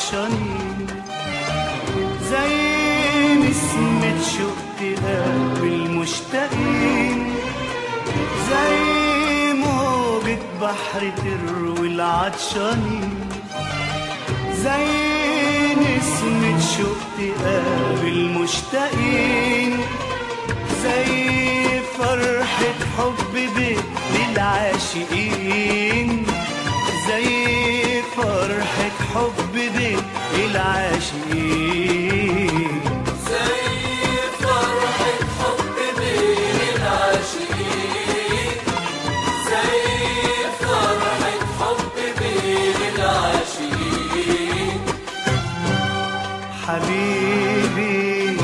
العطشانين زي نسمة شوق تقابل المشتاقين زي موجة بحر تروي العطشانين زي نسمة شوق تقابل المشتاقين زي فرحة حب بين للعاشقين زي فرحة حب بين العاشقين زي فرحة حب بين العاشقين زي فرحة حب بين العاشقين حبيبي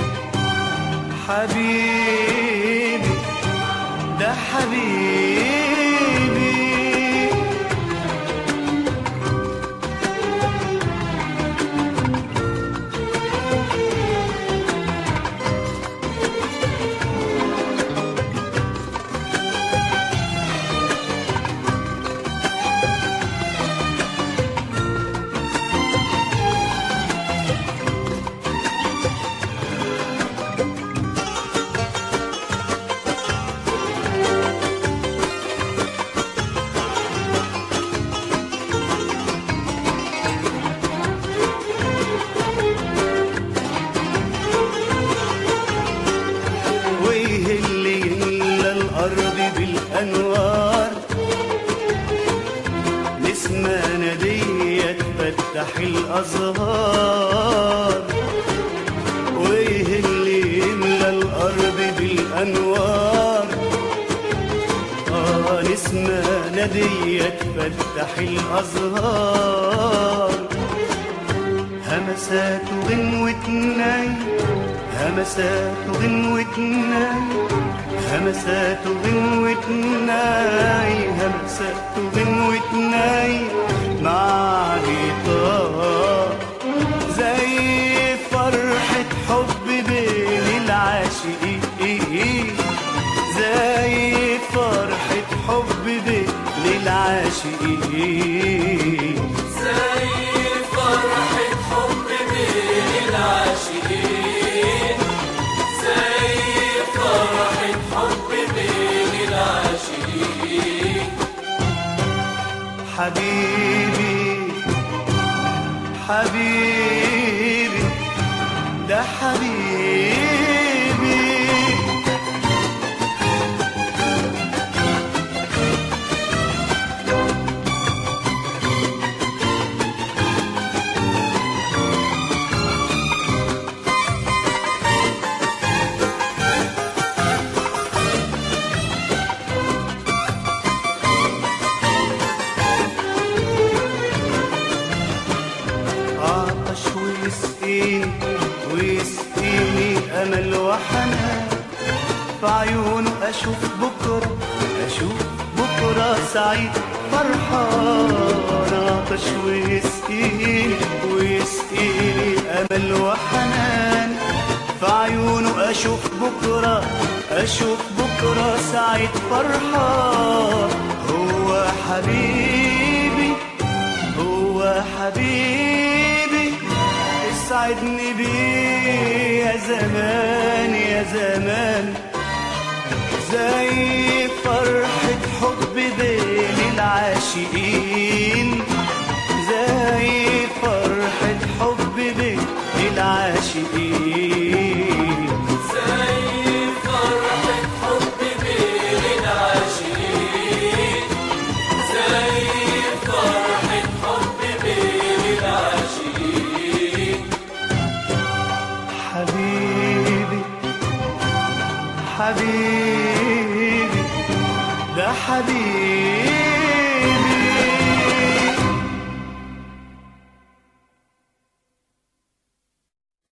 حبيبي ده حبيبي ويه اللي يملى الأرض بالأنوار نسمة نادية تفتح الأزهار ويه اللي يملى الأرض بالأنوار آه نسمة نادية تفتح الأزهار همسات غنوة ناي همسات غنوة ناي همسات غنوة ناي همسات غنوة ناي مع جيتار زي فرحة حب بين العاشقين زي فرحة حب بين العاشقين زي فرحة حب بين العاشقين زي فرحة حب بين العاشقين حبيبي حبيبي ده حبيبي عطش ويسقيني ويسقيني امل وحنان في عيونه اشوف بكره اشوف بكره سعيد فرحان عطش ويسقيني ويسقيني امل وحنان في عيونه اشوف بكره اشوف بكره سعيد فرحان هو حبيبي هو حبيبي اسعدني بيه يا زمان يا زمان زي فرحة حب بين العاشقين زي فرحة حب بين العاشقين زي فرحة حب بين العاشقين زي فرحة حب بين العاشقين حبيبي حبيبي ده حبيبي